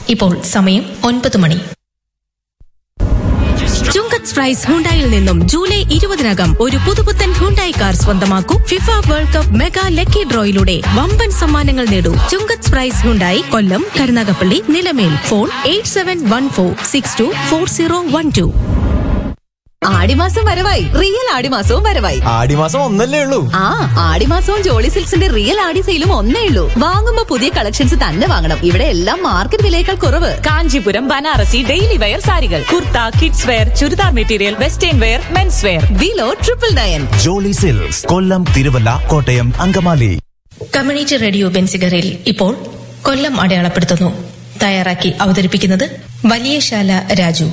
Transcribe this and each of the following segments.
ഇപ്പോൾ സമയം ഒൻപത് മണി ചുങ്കത്ത് പ്രൈസ് ഹുണ്ടായിൽ നിന്നും ജൂലൈ ഇരുപതിനകം ഒരു പുതുപുത്തൻ ഹുണ്ടായി കാർ സ്വന്തമാക്കൂ FIFA world cup mega lucky ഡ്രോയിലൂടെ വമ്പൻ സമ്മാനങ്ങൾ നേടൂ Chungath price Hyundai Kollam Karunagappally Nilamel phone eight seven one four six two four zero one two ആടിമാസം വരവായി റിയൽ ആടിമാസവും വരവായി ആടിമാസം ഒന്നല്ലേ ഉള്ളൂ ആ ആടിമാസവും ജോളി സിൽക്സിന്റെ റിയൽ ആടി സെയിലും ഒന്നേ ഉള്ളൂ വാങ്ങുമ്പോ പുതിയ കളക്ഷൻസ് തന്നെ വാങ്ങണം ഇവിടെ എല്ലാം മാർക്കറ്റ് വിലയേക്കാൾ കുറവ് കാഞ്ചീപുരം ബനാറസി ഡെയിലി വെയർ സാരികൾ kurta kids wear churidar material western wear men's wear below triple nine Jolly Silks Kollam Thiruvalla Kottayam Angamaly community radio ബെൻസിഗറിൽ ഇപ്പോൾ കൊല്ലം അടയാളപ്പെടുത്തുന്നു തയ്യാറാക്കി അവതരിപ്പിക്കുന്നത് വലിയശാല രാജു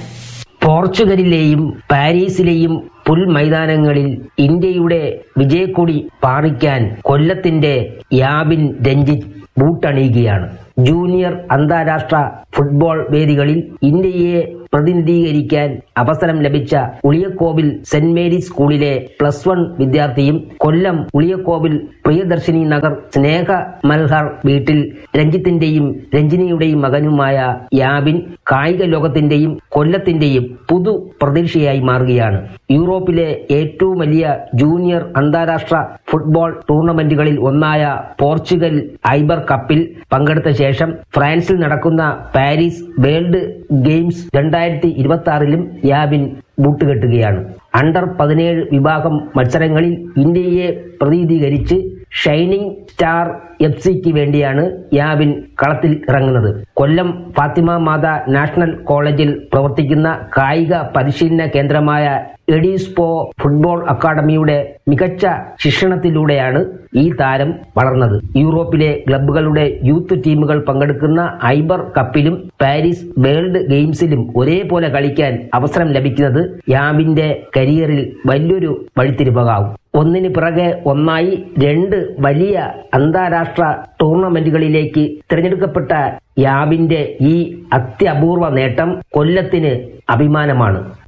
പോർച്ചുഗലിലെയും പാരീസിലെയും പുൽമൈതാനങ്ങളിൽ ഇന്ത്യയുടെ വിജയക്കൊടി പാറിക്കാൻ കൊല്ലത്തിന്റെ യാബിൻ രഞ്ജിത്ത് ബൂട്ടണിയുകയാണ് ജൂനിയർ അന്താരാഷ്ട്ര ഫുട്ബോൾ വേദികളിൽ ഇന്ത്യയെ പ്രതിനിധീകരിക്കാൻ അവസരം ലഭിച്ച ഉളിയക്കോവിൽ സെന്റ് മേരീസ് സ്കൂളിലെ പ്ലസ് വൺ വിദ്യാർത്ഥിയും കൊല്ലം ഉളിയക്കോവിൽ പ്രിയദർശിനി നഗർ സ്നേഹ മൽഹർ വീട്ടിൽ രഞ്ജിത്തിന്റെയും രഞ്ജിനിയുടെയും മകനുമായ യാബിൻ കായിക ലോകത്തിന്റെയും കൊല്ലത്തിന്റെയും പുതു പ്രതീക്ഷയായി മാറുകയാണ് യൂറോപ്പിലെ ഏറ്റവും വലിയ ജൂനിയർ അന്താരാഷ്ട്ര ഫുട്ബോൾ ടൂർണമെന്റുകളിൽ ഒന്നായ പോർച്ചുഗൽ ഐബർ കപ്പിൽ പങ്കെടുത്ത ശേഷം ഫ്രാൻസിൽ നടക്കുന്ന പാരീസ് വേൾഡ് ഗെയിംസ് രണ്ടായിരത്തി ഇരുപത്തി ആറിലും യാബിൻ ബൂട്ടുകെട്ടുകയാണ് അണ്ടർ പതിനേഴ് വിഭാഗം മത്സരങ്ങളിൽ ഇന്ത്യയെ പ്രതിനിധീകരിച്ച് ഷൈനിങ് സ്റ്റാർ എഫ് സിക്ക് വേണ്ടിയാണ് യാബിൻ കളത്തിൽ ഇറങ്ങുന്നത് കൊല്ലം ഫാത്തിമ മാത നാഷണൽ കോളേജിൽ പ്രവർത്തിക്കുന്ന കായിക പരിശീലന കേന്ദ്രമായ എഡീസ്പോ ഫുട്ബോൾ അക്കാദമിയുടെ മികച്ച ശിക്ഷണത്തിലൂടെയാണ് ഈ താരം വളർന്നത് യൂറോപ്പിലെ ക്ലബ്ബുകളുടെ യൂത്ത് ടീമുകൾ പങ്കെടുക്കുന്ന ഐബർ കപ്പിലും പാരീസ് വേൾഡ് ഗെയിംസിലും ഒരേപോലെ കളിക്കാൻ അവസരം ലഭിക്കുന്നത് യാബിന്റെ കരിയറിൽ വലിയൊരു വഴിത്തിരിവാകും ഒന്നിന് പിറകെ ഒന്നായി രണ്ട് വലിയ അന്താരാഷ്ട്ര ടൂർണമെന്റുകളിലേക്ക് തിരഞ്ഞെടുക്കപ്പെട്ട യാബിന്റെ ഈ അത്യപൂർവ നേട്ടം കൊല്ലത്തിന് അഭിമാനമാണ്